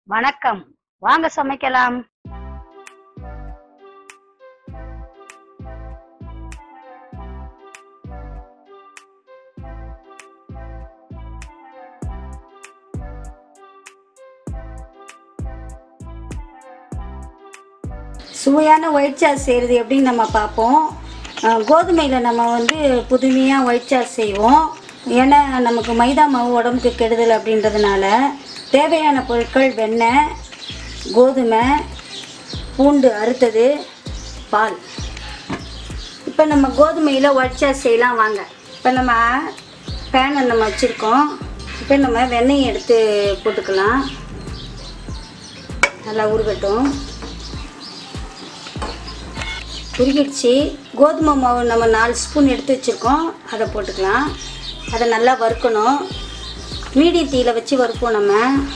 வணக்கம் வாங்க சமைக்கலாம் சுவையான ஒயிட் சாஸ் செய்கிறது எப்படின்னு நம்ம பார்ப்போம் அஹ் கோதுமையில் நம்ம வந்து புதுமையாக ஒயிட் சாஸ் செய்வோம் ஏன்னா நமக்கு மைதா மாவு உடம்புக்கு கெடுதல் அப்படின்றதுனால தேவையான பொருட்கள் வெண்ணெய் கோதுமை பூண்டு அறுத்தது பால் இப்போ நம்ம கோதுமையில் ஒயிட் சாஸ் செய்யலாம் வாங்க இப்போ நம்ம பேனை நம்ம வச்சுருக்கோம் இப்போ நம்ம வெண்ணெய் எடுத்து போட்டுக்கலாம் நல்லா உருகட்டும் உருகிடுச்சு கோதுமை மாவு நம்ம நாலு ஸ்பூன் எடுத்து வச்சுருக்கோம் அதை போட்டுக்கலாம் அதை நல்லா வறுக்கணும் மீடியம் தீயில் வச்சு வறுப்போம் நம்ம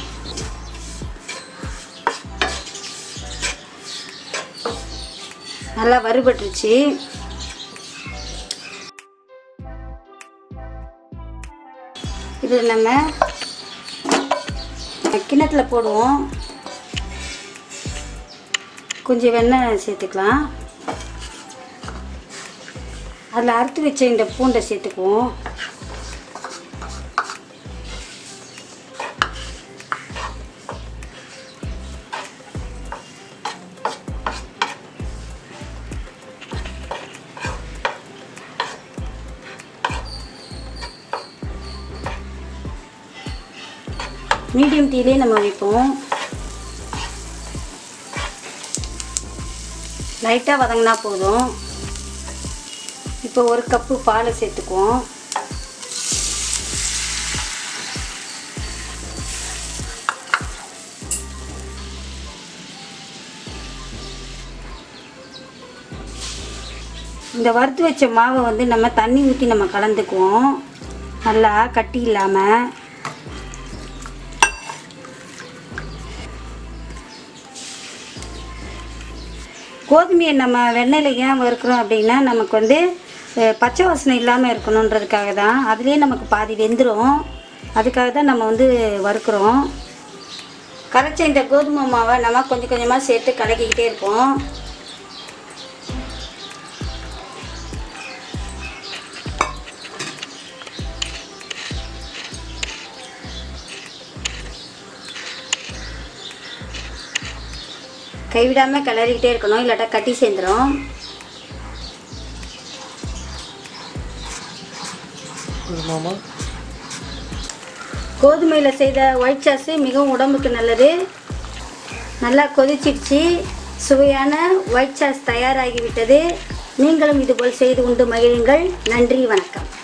நல்லா வறுபட்டுருச்சு இதில் நம்ம கிண்ணத்தில் போடுவோம் கொஞ்சம் வெண்ணெய் சேர்த்துக்கலாம் அதில் அறுத்து வச்ச இந்த பூண்டை சேர்த்துக்குவோம் மீடியம் தீலே நம்ம வைப்போம் லைட்டாக வதங்கினா போதும் இப்போ ஒரு கப்பு பாலை சேர்த்துக்குவோம் இந்த வறுத்து வச்ச மாவை வந்து நம்ம தண்ணி ஊற்றி நம்ம கலந்துக்குவோம் நல்லா கட்டி இல்லாமல் கோதுமையை நம்ம வெண்ணெயில் ஏன் வறுக்கிறோம் அப்படின்னா நமக்கு வந்து அஹ், பச்சை வாசனை இல்லாமல் இருக்கணுன்றதுக்காக தான் அதுலேயே நமக்கு பாதி வெந்துடும் அதுக்காக தான் நம்ம வந்து வறுக்கிறோம் கரைச்ச இந்த கோதுமை மாவை நம்ம கொஞ்சம் கொஞ்சமாக சேர்த்து கலக்கிக்கிட்டே இருப்போம் கைவிடாமல் கிளறிக்கிட்டே இருக்கணும் இல்லாட்டா கட்டி சேர்ந்துடும் மாமா கோதுமையில் செய்த ஒயிட் சாஸு மிகவும் உடம்புக்கு நல்லது நல்லா கொதிச்சிடுச்சு சுவையான ஒயிட் சாஸ் தயாராகிவிட்டது நீங்களும் இதுபோல் செய்து உண்டு மகிழுங்கள் நன்றி வணக்கம்